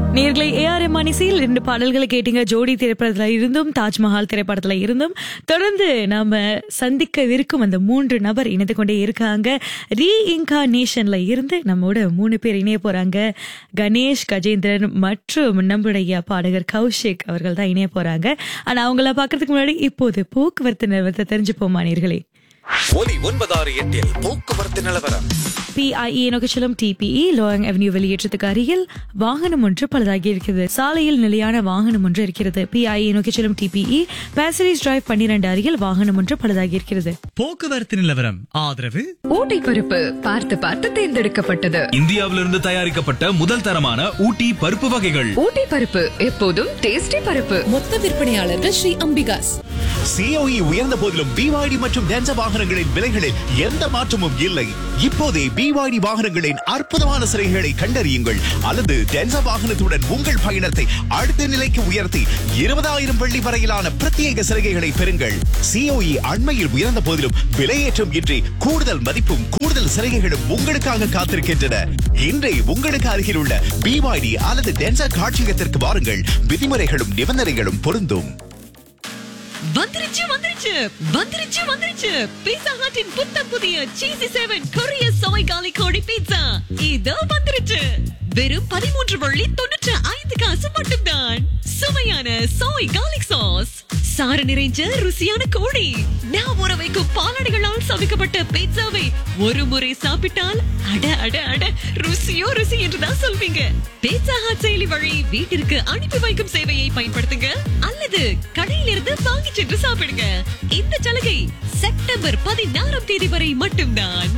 நேர்களை ஏஆர் எம்மானிசியில் இரண்டு பாடல்களை கேட்டீங்க ஜோடி திரைப்படத்துல இருந்தும் தாஜ்மஹால் திரைப்படத்துல இருந்தும் தொடர்ந்து நாம சந்திக்கவிருக்கும் அந்த மூன்று நபர் இணைந்து கொண்டே இருக்காங்க ரீ இன்கார்னேஷன்ல இருந்து நம்மோட மூணு பேர் இணைய போறாங்க கணேஷ் கஜேந்திரன் மற்றும் நம்முடைய பாடகர் கௌஷிக் அவர்கள் தான் இணைய போறாங்க ஆனா அவங்கள பாக்குறதுக்கு முன்னாடி இப்போது போக்குவரத்து நிலவரத்தை தெரிஞ்சுப்போமா நேர்களே ஒலி ஒன்பதாறு எட்டில் போக்குவரத்து நிலவரம் பிஐஇ நோக்கி செல்லும் டிபிஇ லோயங் அவென்யூ வெளியேற்றத்துக்கு அருகில் வாகனம் ஒன்று பழுதாகி இருக்கிறது சாலையில் நிலையான வாகனம் ஒன்று இருக்கிறது பிஐஇ நோக்கி செல்லும் டிபிஇ பேசரிஸ் டிரைவ் பன்னிரண்டு அருகில் வாகனம் ஒன்று பழுதாகி இருக்கிறது போக்குவரத்து நிலவரம் ஆதரவு ஊட்டி பருப்பு பார்த்து பார்த்து தேர்ந்தெடுக்கப்பட்டது இந்தியாவிலிருந்து தயாரிக்கப்பட்ட முதல் தரமான ஊட்டி பருப்பு வகைகள் ஊட்டி பருப்பு எப்போதும் டேஸ்டி பருப்பு மொத்த விற்பனையாளர்கள் ஸ்ரீ அம்பிகாஸ் சிஓஇ உயர்ந்த போதிலும் பிவாய்டி மற்றும் டென்ச வாகனங்களின் விலைகளில் எந்த மாற்றமும் இல்லை இப்போதே பிவாய்டி வாகனங்களின் அற்புதமான சிறைகளை கண்டறியுங்கள் அல்லது டென்ச வாகனத்துடன் உங்கள் பயணத்தை அடுத்த நிலைக்கு உயர்த்தி இருபதாயிரம் வெள்ளி வரையிலான பிரத்யேக சலுகைகளை பெறுங்கள் சிஓஇ அண்மையில் உயர்ந்த போதிலும் விலையேற்றம் இன்றி கூடுதல் மதிப்பும் கூடுதல் சலுகைகளும் உங்களுக்காக காத்திருக்கின்றன இன்றே உங்களுக்கு அருகில் உள்ள பிவாய்டி அல்லது டென்சா காட்சியகத்திற்கு வாருங்கள் விதிமுறைகளும் நிபந்தனைகளும் பொருந்தும் வந்துருச்சு வந்துருச்சு வந்துருச்சு வந்துருச்சு பீட்சா ஹட்டின் புத்தம் புதிய சீசி செவன் கொரிய சோய் காலி கோழி பீட்சா இதோ வந்துருச்சு வெறும் பதிமூன்று வள்ளி தொண்ணூற்று ஐந்து காசு மட்டும்தான் சுவையான சோய் கார்லிக் சாஸ் சாறு நிறைஞ்ச ருசியான கோழி நான் ஊற வைக்கும் பாலாடைகளால் சமைக்கப்பட்ட பீட்சாவை ஒரு முறை சாப்பிட்டால் அட அட அட ருசியோ ருசி என்றுதான் சொல்வீங்க பீட்சா ஹாட் செயலி வழி வீட்டிற்கு அனுப்பி வைக்கும் சேவையை பயன்படுத்துங்க அல்லது கடையிலிருந்து வாங்கி சென்று சாப்பிடுங்க இந்த சலுகை செப்டம்பர் பதினாறாம் தேதி வரை மட்டும்தான்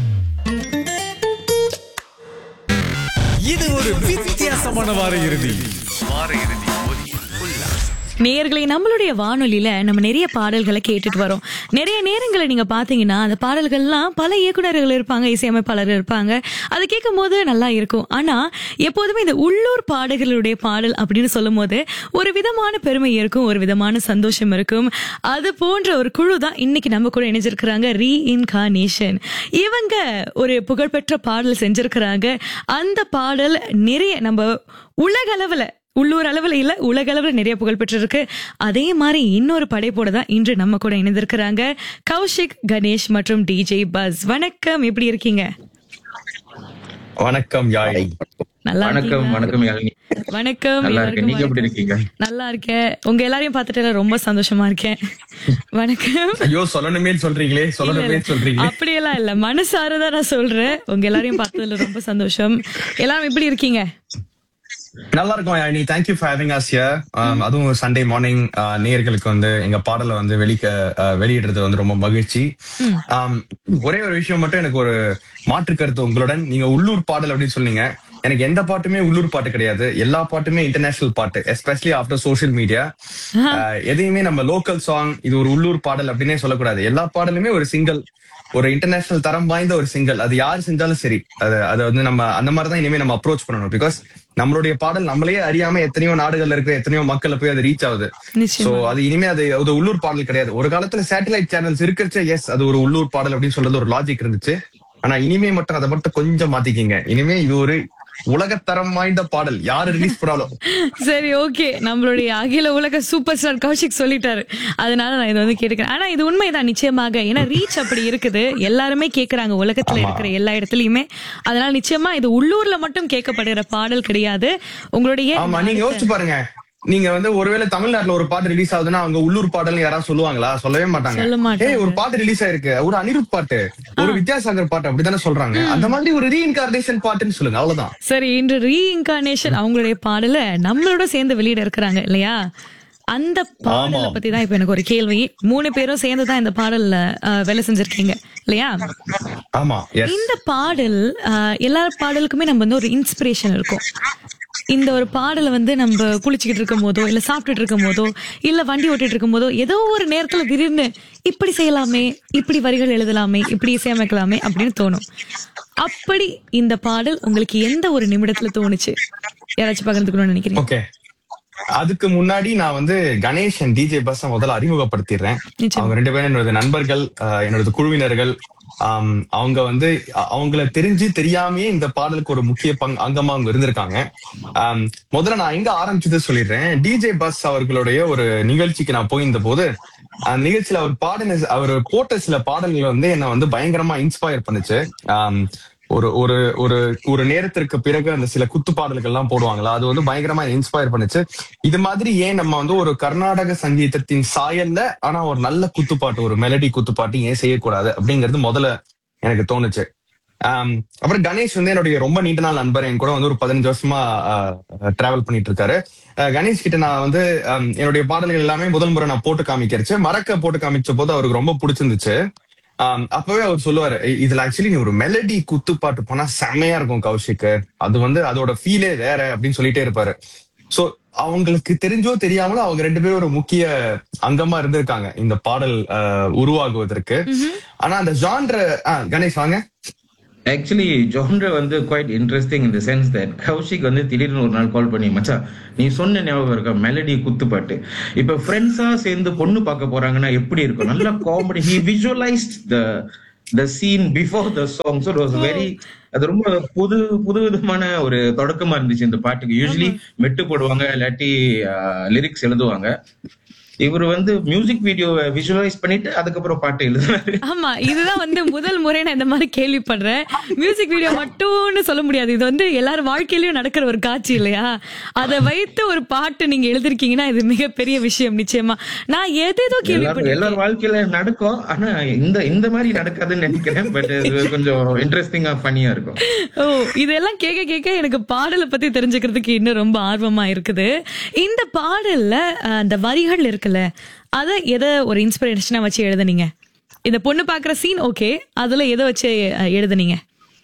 இது ஒரு வித்தியாசமான வார இறுதி நேயர்களை நம்மளுடைய வானொலியில நம்ம நிறைய பாடல்களை கேட்டுட்டு வரோம் நிறைய நேரங்களை நீங்க பாத்தீங்கன்னா அந்த பாடல்கள்லாம் பல இயக்குனர்கள் இருப்பாங்க இசையமைப்பாளர் இருப்பாங்க அதை கேட்கும் போது நல்லா இருக்கும் ஆனா எப்போதுமே இந்த உள்ளூர் பாடகர்களுடைய பாடல் அப்படின்னு சொல்லும் போது ஒரு விதமான பெருமை இருக்கும் ஒரு விதமான சந்தோஷம் இருக்கும் அது போன்ற ஒரு குழு தான் இன்னைக்கு நம்ம கூட இணைஞ்சிருக்கிறாங்க ரீ இன்கார்னேஷன் இவங்க ஒரு புகழ்பெற்ற பாடல் செஞ்சிருக்கிறாங்க அந்த பாடல் நிறைய நம்ம உலக அளவுல உள்ளூர் அளவில் இல்ல உலக அளவில் நிறைய புகழ் பெற்றிருக்கு அதே மாதிரி இன்னொரு படைப்போட தான் இன்று நம்ம கூட இணைந்திருக்கிறாங்க கௌஷிக் கணேஷ் மற்றும் டிஜே பஸ் வணக்கம் எப்படி இருக்கீங்க வணக்கம் யாழை நல்லா வணக்கம் இருக்கீங்களா? வணக்கம் யாழினி வணக்கம் நல்லா இருக்கேன் எல்லாருக்கும் நீங்க எப்படி வணக்கம். இருக்கீங்க நல்லா இருக்கேன் உங்க எல்லாரையும் பார்த்துட்டு ரொம்ப சந்தோஷமா இருக்கேன் வணக்கம் ஐயோ சொல்லணுமே சொல்றீங்களே இல்ல, சொல்லணுமே இல்ல. சொல்றீங்களே அப்படியெல்லாம் இல்ல மனசாரதான் நான் சொல்றேன் உங்க எல்லாரையும் பார்த்ததுல ரொம்ப சந்தோஷம் எல்லாரும் எப்படி இருக்கீங்க நல்லா இருக்கும் Yazhini thank you for having us here அதுவும் சண்டே மார்னிங் நேயர்களுக்கு வந்து எங்க பாடலை வந்து வெளிக்க அஹ், வெளியிடுறது வந்து ரொம்ப மகிழ்ச்சி Um, ஒரே ஒரு விஷயம் மட்டும் எனக்கு ஒரு மாற்று கருத்து உங்களுடன் நீங்க உள்ளூர் பாடல் அப்படின்னு சொன்னீங்க எனக்கு எந்த பாட்டுமே உள்ளூர் பாட்டு கிடையாது எல்லா பாட்டுமே இன்டர்நேஷனல் பாட்டு எஸ்பெஷலி ஆஃப்டர் சோஷியல் மீடியா எதையுமே நம்ம லோக்கல் சாங் இது ஒரு உள்ளூர் பாடல் அப்படின்னே சொல்லக்கூடாது எல்லா பாடலுமே ஒரு சிங்கிள் ஒரு இன்டர்நேஷனல் தரம் வாய்ந்த ஒரு சிங்கிள் அது யார் செஞ்சாலும் சரி அது அதை வந்து நம்ம அந்த மாதிரி தான் இனிமே நம்ம அப்ரோச் பண்ணணும் பிகாஸ் நம்மளுடைய பாடல் நம்மளே அறியாம எத்தனையோ நாடுகள்ல இருக்கிற எத்தனையோ மக்கள்ல போய் அது ரீச் ஆகுது நிச்சயமா. சோ அது இனிமே அது அது உள்ளூர் பாடல் கிடையாது ஒரு காலத்துல சேட்டலைட் சேனல்ஸ் இருக்கிறச்சே எஸ் அது ஒரு உள்ளூர் பாடல் அப்படின்னு சொல்றது ஒரு லாஜிக் இருந்துச்சு ஆனா இனிமே மட்டும் அதை மட்டும் கொஞ்சம் மாத்திக்கிங்க இனிமே இது ஒரு உலகத்தரம் வாய்ந்த பாடல் யாரு ரிலீஸ் பண்ணாலும் சரி ஓகே நம்மளுடைய அகில உலக சூப்பர் ஸ்டார் கௌஷிக் சொல்லிட்டாரு அதனால நான் இதை வந்து கேட்டுக்கிறேன் ஆனா இது உண்மைதான் நிச்சயமாக ஏன்னா ரீச் அப்படி இருக்குது எல்லாருமே கேக்குறாங்க உலகத்துல இருக்கிற எல்லா இடத்துலயுமே அதனால நிச்சயமா இது உள்ளூர்ல மட்டும் கேட்கப்படுகிற பாடல் கிடையாது உங்களுடைய ஆமா நீங்க யோசிச்சு பாருங்க நீங்க வந்து ஒருவேளை தமிழ்நாட்டுல ஒரு பாட்டு ரிலீஸ் ஆகுதுன்னா அவங்க உள்ளூர் பாடல்னு யாராவது சொல்லுவாங்களா சொல்லவே மாட்டாங்க சொல்ல மாட்டாங்க. ஏய் ஒரு பாட்டு ரிலீஸ் ஆயிருக்கு ஒரு அனிருத் பாட்டு ஒரு வித்யாசாகர் பாட்டு அப்படித்தானே சொல்றாங்க அந்த மாதிரி ஒரு ரீஇன்கார்னேஷன் பாட்டுன்னு சொல்லுங்க அவ்வளவுதான் சரி இன்று ரீஇன்கார்னேஷன் அவங்களுடைய பாடல நம்மளோட சேர்ந்து வெளியிட இருக்கிறாங்க இல்லையா அந்த பாடலை பத்தி தான் இப்ப எனக்கு ஒரு கேள்வி மூணு பேரும் சேர்ந்து தான் இந்த பாடல்ல அஹ், வேலை செஞ்சிருக்கீங்க இல்லையா ஆமா எஸ் இந்த பாடல் ஆஹ், எல்லா பாடலுக்குமே நம்ம வந்து ஒரு இன்ஸ்பிரேஷன் இருக்கும் இந்த ஒரு பாடலை வந்து நம்ம குளிச்சுக்கிட்டு இருக்கும் போதோ இல்ல சாப்பிட்டுட்டு இருக்கும் போதோ இல்ல வண்டி ஓட்டிட்டு இருக்கும் போதோ ஏதோ ஒரு நேரத்துல திடீர்னு இப்படி செய்யலாமே இப்படி வரிகள் எழுதலாமே இப்படி இசையமைக்கலாமே அப்படின்னு தோணும் அப்படி இந்த பாடல் உங்களுக்கு எந்த ஒரு நிமிடத்துல தோணுச்சு யாராச்சும் பகிர்ந்துக்கணும்னு நினைக்கிறீங்க ஓகே அதுக்கு முன்னாடி நான் வந்து கணேஷ் அண்ட் டிஜே பஸ் முதல்ல அறிமுகப்படுத்திடுறேன் நிச்சயம். அவங்க ரெண்டு பேரும் என்னோட நண்பர்கள் அஹ், என்னோட குழுவினர்கள் ஆம், அவங்க வந்து அ- அவங்கள தெரிஞ்சு தெரியாமயே இந்த பாடலுக்கு ஒரு முக்கிய பங் அங்கமா அவங்க இருந்திருக்காங்க ஆம், முதல்ல நான் எங்க ஆரம்பிச்சது சொல்லிடுறேன் டிஜே பஸ் அவர்களுடைய ஒரு நிகழ்ச்சிக்கு நான் போயிருந்த போது அந்த நிகழ்ச்சியில அவர் பாடின அவர் போட்ட சில பாடல்கள் வந்து என்ன வந்து பயங்கரமா இன்ஸ்பயர் பண்ணுச்சு ஆம், ஒரு ஒரு ஒரு ஒரு நேரத்திற்கு பிறகு அந்த சில குத்து பாடல்கள் எல்லாம் போடுவாங்களா அது வந்து பயங்கரமா இன்ஸ்பயர் பண்ணுச்சு இது மாதிரி ஏன் நம்ம வந்து ஒரு கர்நாடக சங்கீதத்தின் சாயல்ல ஆனா ஒரு நல்ல குத்துப்பாட்டு ஒரு மெலடி குத்துப்பாட்டு ஏன் செய்யக்கூடாது அப்படிங்கிறது முதல்ல எனக்கு தோணுச்சு ஆம், அப்புறம் கணேஷ் வந்து என்னுடைய ரொம்ப நீண்ட நாள் நண்பர் என் கூட வந்து ஒரு பதினஞ்சு வருஷமா டிராவல் பண்ணிட்டு இருக்காரு அஹ், கணேஷ் கிட்ட நான் வந்து ஆம், என்னுடைய பாடல்கள் எல்லாமே முதல் முறை நான் போட்டு காமிக்கிறச்சு மறக்க போட்டு காமிச்ச போது அவருக்கு ரொம்ப பிடிச்சிருந்துச்சு ஆம், அப்பவே அவர் சொல்லுவாரு "இ- இதுல ஆக்சுவலி நீ ஒரு மெலடி குத்து பாட்டு போனா செமையா இருக்கும் கௌஷிக் அது வந்து அதோட ஃபீலே வேற அப்படின்னு சொல்லிட்டே இருப்பாரு சோ அவங்களுக்கு தெரிஞ்சோ தெரியாமலோ அவங்க ரெண்டு பேரும் ஒரு முக்கிய அங்கமா இருந்திருக்காங்க இந்த பாடல் அஹ், உருவாகுவதற்கு ஆனா அந்த ஜான்ற கணேஷ் வாங்க ஆக்சுவலி ஜான்ர வந்து quite interesting in the sense that Kaushik வந்து திடீர்னு ஒரு நாள் கால் பண்ணி மச்சான் நீ சொன்ன ஞாபகம் இருக்கா மெலடி குத்துப்பாட்டு இப்ப ஃப்ரெண்ட்ஸா சேர்ந்து பொண்ணு பார்க்க போறாங்கன்னா எப்படி இருக்கும் நல்ல comedy he visualised the the scene before the song so was very அது ரொம்ப புது புது விதமான ஒரு தொடக்கமா இருந்துச்சு இந்த பாட்டுக்கு யூஸ்வலி மெட்டு போடுவாங்க இல்லாட்டி லிரிக்ஸ் எழுதுவாங்க இவர் வந்து மியூசிக் வீடியோவை விஷுவலைஸ் பண்ணிட்டு அதுக்கப்புறம் பாட்டு எழுதுனாரு ஆமா இதுதான் வந்து முதல் முறை நான் இந்த மாதிரி கேள்விப்படுறேன் மியூசிக் வீடியோ மட்டும்னு சொல்ல முடியாது இது வந்து எல்லாரும் வாழ்க்கையிலயும் நடக்கிற ஒரு காட்சி இல்லையா அதை வைத்து ஒரு பாட்டு நீங்க எழுதிருக்கீங்கன்னா இது மிகப்பெரிய விஷயம் நிச்சயமா நான் ஏதேதோ எல்லாரும் கேள்விப்பட்டிருக்கேன் எல்லார் வாழ்க்கையில நடக்கும் ஆனா இந்த இந்த மாதிரி நடக்காதுன்னு நினைக்கிறேன் பட் இது கொஞ்சம் இன்ட்ரெஸ்டிங்கா ஃபனியா இருக்கும் ஓ இதெல்லாம் கேட்க கேட்க எனக்கு பாடலை பத்தி தெரிஞ்சுக்கிறதுக்கு இன்னும் ரொம்ப ஆர்வமா இருக்குது இந்த பாடல்ல அஹ், அந்த வரிகள் இருக்குல்ல அத எதை ஒரு இன்ஸ்பிரேஷனா வச்சு எழுதுனீங்க இந்த பொண்ணு பாக்குற சீன் ஓகே அதுல எதை வச்சு அஹ், எழுதுனீங்க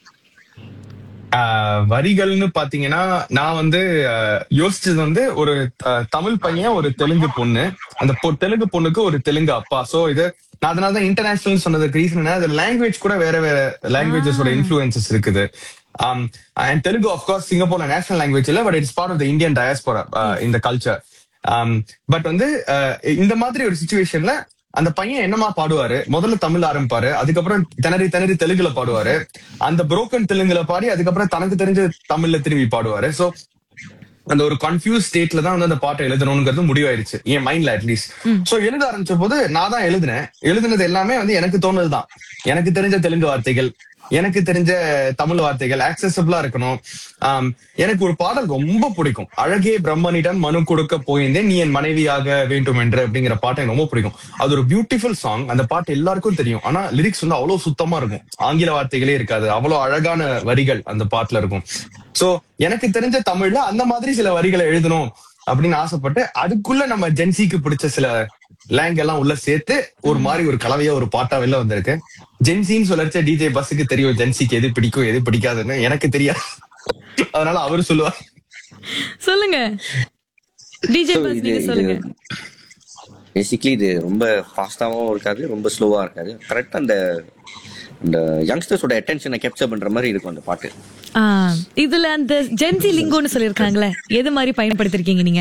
ஆஹ் வரிகள்னு பாத்தீங்கன்னா நான் வந்து ஆஹ் யோசிச்சது வந்து ஒரு ஆஹ் தமிழ் பையன் ஒரு தெலுங்கு பொண்ணு அந்த பொ- தெலுங்கு பொண்ணுக்கு ஒரு தெலுங்கு அப்பா சோ இது நான் அதனால தான் இன்டர்நேஷனல் சொன்னதுக்கு ரீசன் அது லாங்குவேஜ் கூட வேற வேற லாங்குவேஜஸோட இன்ஃபுளுசஸ் இருக்குது அண்ட் தெலுங்கு ஆஃப்கோர்ஸ் சிங்கப்பூர்ல நேஷனல் லாங்குவேஜ் இல்ல but it's part of the Indian diaspora இந்த கல்ச்சர் பட் வந்து ஆஹ் இந்த மாதிரி ஒரு சுச்சுவேஷன்ல அந்த பையன் என்னமா பாடுவாரு முதல்ல தமிழ் ஆரம்பிப்பாரு அதுக்கப்புறம் திணறி திணறி தெலுங்குல பாடுவாரு அந்த புரோக்கன் தெலுங்குல பாடி அதுக்கப்புறம் தனக்கு தெரிஞ்ச தமிழ்ல திரும்பி பாடுவாரு சோ அந்த ஒரு கன்ஃபியூஸ் ஸ்டேட்ல தான் வந்து அந்த பாட்டை எழுதணுங்கிறது முடிவாயிருச்சு என் மைண்ட்ல அட்லீஸ்ட் சோ எழுத ஆரம்பிச்ச போது நான் தான் எழுதினேன் எழுதுனது எல்லாமே வந்து எனக்கு தோணுதுதான் எனக்கு தெரிஞ்ச தெலுங்கு வார்த்தைகள் எனக்கு தெரிஞ்ச தமிழ் வார்த்தைகள் ஆக்சசபிளா இருக்கணும் ஆம், எனக்கு ஒரு பாடல் ரொம்ப பிடிக்கும் அழகே பிரம்மனிடம் மனு கொடுக்க போயிருந்தேன் நீ என் மனைவியாக வேண்டும் என்று அப்படிங்கிற பாட்டு எனக்கு ரொம்ப பிடிக்கும் அது ஒரு பியூட்டிஃபுல் சாங் அந்த பாட்டு எல்லாருக்கும் தெரியும் ஆனா லிரிக்ஸ் வந்து அவ்வளவு சுத்தமா இருக்கும் ஆங்கில வார்த்தைகளே இருக்காது அவ்வளவு அழகான வரிகள் அந்த பாட்டுல இருக்கும் சோ எனக்கு தெரிஞ்ச தமிழ்ல அந்த மாதிரி சில வரிகளை எழுதணும் அப்படின்னு ஆசைப்பட்டு அதுக்குள்ள நம்ம ஜென்சிக்கு பிடிச்ச சில லேங் எல்லாம் உள்ள சேர்த்து ஒரு மாதிரி ஒரு கலவையா ஒரு பாட்டா வெளில வந்திருக்கு ஜென்சின்னு சொல்லச்ச டிஜே பஸ்ஸுக்கு தெரியும் ஜென்சிக்கு எது பிடிக்கும் எது பிடிக்காதுன்னு எனக்கு தெரியாது அதனால அவரு சொல்லுவார் சொல்லுங்க டிஜே So, பஸ் இது நீங்க சொல்லுங்க பேசிக்லி இது ரொம்ப ஃபாஸ்டாகவும் இருக்காது ரொம்ப ஸ்லோவா இருக்காது கரெக்டா அந்த இந்த யங்ஸ்டர்ஸோட அட்டென்ஷனை கேப்சர் பண்ற மாதிரி இருக்கும் அந்த பாட்டு ஆ, இதுல அந்த ஜென்சி லிங்கோன்னு சொல்லிருக்காங்களே எது மாதிரி பயன்படுத்திருக்கீங்க நீங்க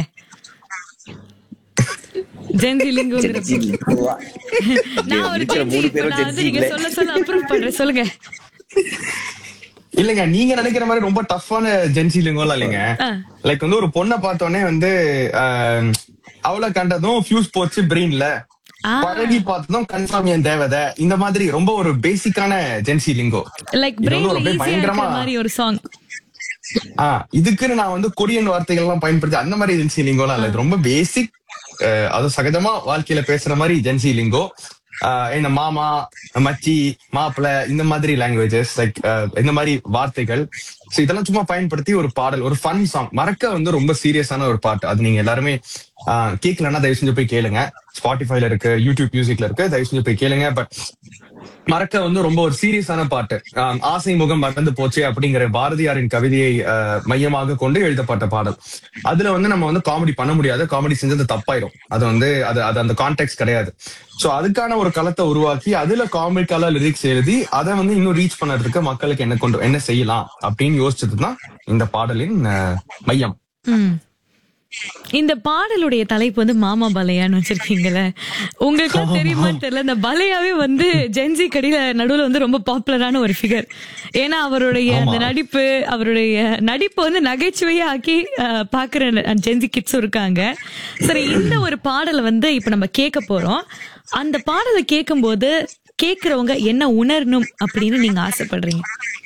ஜென்சி லிங்கோ நான் ஒரு இருக்கிற ஜென்சி மூணு பேரும் நான் வந்து நீங்க ஜென்சி சொல்ல சொல்ல அப்ரூவ் பண்றேன் சொல்லுங்க இல்லங்க நீங்க நினைக்கிற மாதிரி ரொம்ப டஃப்பான ஜென்சி லிங்கோலாம் இல்லைங்க ஆ. லைக் வந்து ஒரு பொண்ணை பார்த்தோன்னே வந்து ஆஹ், அவளை கண்டதும் ஃபியூஸ் போச்சு பிரெயின்ல ஆ. பழகி பார்த்ததும் கன்ஃபார்ம் என் தேவதை இந்த மாதிரி ரொம்ப ஒரு பேசிக்கான ஜென்சி லிங்கோ லைக் இது வந்து பிரெயின்ல ஒரு அப்படியே ஈஸியா இருக்கிற பயங்கரமா மாதிரி ஒரு சாங் ஆ இதுக்குன்னு நான் வந்து கொரியன் வார்த்தைகள் எல்லாம் பயன்படுத்தி அந்த மாதிரி ஜென்சி லிங்கோலாம் இல்ல இது ரொம்ப பேசிக் அது சகஜமா வாழ்க்கையில பேசுற மாதிரி ஜென்சி லிங்கோ ஆஹ் இந்த மாமா மச்சி மாப்பிள இந்த மாதிரி லாங்குவேஜஸ் லைக் இந்த மாதிரி வார்த்தைகள் சோ இதெல்லாம் சும்மா பயன்படுத்தி ஒரு பாடல் ஒரு ஃபன் சாங் மறக்க வந்து ரொம்ப சீரியஸான ஒரு பாட்டு அது நீங்க எல்லாருமே ஆஹ் கேட்கலன்னா தயவு செஞ்சு போய் கேளுங்க ஸ்பாட்டிஃபைல இருக்கு யூடியூப் மியூசிக்ல இருக்கு தயவு செஞ்சு போய் கேளுங்க பட் மறக்க வந்து ரொம்ப ஒரு சீரியஸான பாட்டு ஆம், ஆசை முகம் மறந்து போச்சே அப்படிங்கிற பாரதியாரின் கவிதையை ஆஹ், மையமாக கொண்டு எழுதப்பட்ட பாடல் அதுல வந்து நம்ம வந்து காமெடி பண்ண முடியாது காமெடி செஞ்சது தப்பாயிரும் அது வந்து அது அது அந்த கான்டெக்ட் கிடையாது சோ அதுக்கான ஒரு களத்தை உருவாக்கி அதுல காமெடிக்கால லிரிக்ஸ் எழுதி அதை வந்து இன்னும் ரீச் பண்ணறதுக்கு மக்களுக்கு என்ன கொண்டு என்ன செய்யலாம் அப்படின்னு யோசிச்சதுதான் இந்த பாடலின் ஆஹ், மையம் ம் இந்த பாடலுடைய தலைப்பு வந்து மாமா பலையான்னு வச்சிருக்கீங்களே உங்களுக்கு தெரியுமான்னு தெரியல இந்த பலையாவே வந்து ஜென்சி கடியில நடுவுல வந்து ரொம்ப பாப்புலரான ஒரு ஃபிகர் ஏன்னா அவருடைய அந்த நடிப்பு அவருடைய நடிப்பை வந்து நகைச்சுவையா ஆக்கி அஹ், பாக்குற ஜென்சி கிட்ஸும் இருக்காங்க சரி இந்த ஒரு பாடலை வந்து இப்ப நம்ம கேட்க போறோம் அந்த பாடலை கேட்கும்போது கேக்குறவங்க என்ன உணரணும் அப்படின்னு நீங்க ஆசைப்படுறீங்க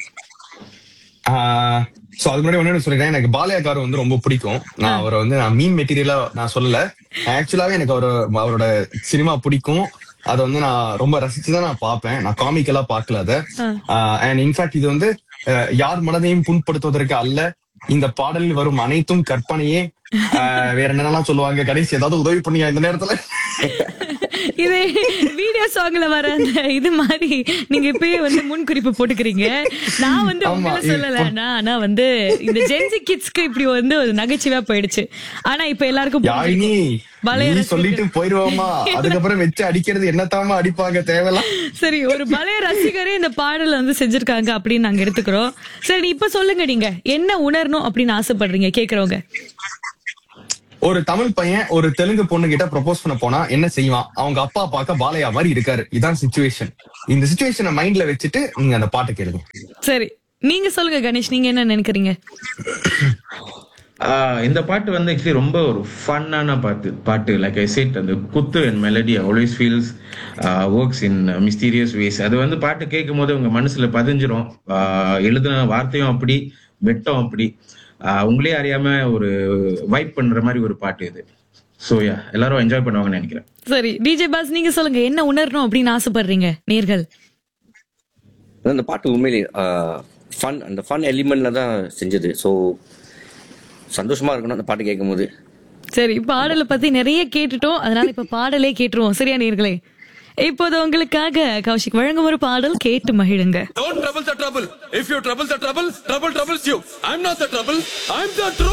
சோ அது முன்னாடி ஒண்ணு சொல்லிட்டேன் எனக்கு பாலையாக்கார் வந்து ரொம்ப பிடிக்கும் நான் அவரை வந்து நான் மீன் மெட்டீரியலா நான் சொல்லல ஆக்சுவலாவே எனக்கு அவர் அவரோட சினிமா பிடிக்கும் அதை வந்து நான் ரொம்ப ரசிச்சு தான் நான் பார்ப்பேன் நான் காமிக்கலா பார்க்கல அதை அண்ட் இன்ஃபேக்ட் இது வந்து அஹ், யார் மனதையும் புண்படுத்துவதற்கு அல்ல இந்த பாடலில் வரும் அனைத்தும் கற்பனையே அஹ், வேற என்னென்னலாம் சொல்லுவாங்க கடைசி ஏதாவது உதவி பண்ணியா இந்த நேரத்துல இது வீடியோ சாங்ல வர அந்த இது மாதிரி நீங்க இப்பயே வந்து முன் குறிப்பு போட்டுக்கிறீங்க நான் வந்து ஆமா, உங்களை இது சொல்லல நான் ஆனா வந்து இந்த ஜென்சி கிட்ஸ்க்கு இப்படி வந்து ஒரு நகைச்சுவையா போயிடுச்சு ஆனா இப்ப எல்லாருக்கும் யாழினி புரிஞ்சிருக்கும். பழைய நீ ரசிகர்கள். சொல்லிட்டு போயிருவோமா அதுக்கப்புறம் வச்சு அடிக்கிறது என்னத்தாமா அடிப்பாங்க தேவையில்லாம் சரி ஒரு பழைய ரசிகரே இந்த பாடல வந்து செஞ்சிருக்காங்க அப்படின்னு நாங்க எடுத்துக்கிறோம் சரி இப்ப சொல்லுங்க நீங்க என்ன உணரணும் அப்படின்னு ஆசைப்படுறீங்க கேக்குறவங்க ஒரு தமிழ் பையன் ஒரு தெலுங்கு பொண்ணு கிட்ட ப்ரொபோஸ் பண்ண போனா என்ன செய்வான் அவங்க அப்பா பார்க்க பாலையா மாதிரி இருக்காரு இதான் சுச்சுவேஷன் இந்த சுச்சுவேஷனை மைண்ட்ல வச்சுட்டு நீங்க அந்த பாட்டு கேளுங்க சரி நீங்க சொல்லுங்க கணேஷ் நீங்க என்ன நினைக்கிறீங்க ஆஹ் இந்த பாட்டு வந்து ஆக்சுவலி ரொம்ப ஒரு ஃபன்னான பாட்டு பாட்டு லைக் ஐ செட் அந்த குத்து and melody always feels works in mysterious ways அது வந்து பாட்டு கேட்கும் போது உங்க மனசுல பதிஞ்சிரும் ஆஹ் எழுதின வார்த்தையும் அப்படி வெட்டம் அப்படி ஆஹ் உங்களே அறியாம ஒரு வைப் பண்ற மாதிரி ஒரு பாட்டு இது ஸோ யா எல்லாரும் என்ஜாய் பண்ணுவாங்கன்னு நினைக்கிறேன் சரி டிஜே பாஸ் நீங்க சொல்லுங்க என்ன உணரணும் அப்படின்னு ஆசைப்படுறீங்க நேர்கள் அந்த பாட்டு உண்மையிலே ஃபன் அந்த ஃபன் எலிமெண்ட்ல தான் செஞ்சது ஸோ சந்தோஷமா இருக்கணும் அந்த பாட்டு கேட்கும்போது சரி பாடலை பத்தி நிறைய கேட்டுட்டோம் அதனால இப்ப பாடலே கேட்டுருவோம் சரியா நேர்களே இப்போது உங்களுக்காக கௌஷிக் வழங்கும் ஒரு பாடல் கேட்டு மகிழுங்க Don't trouble the trouble. If you trouble the trouble, trouble troubles you. I'm not the trouble. I'm the trouble.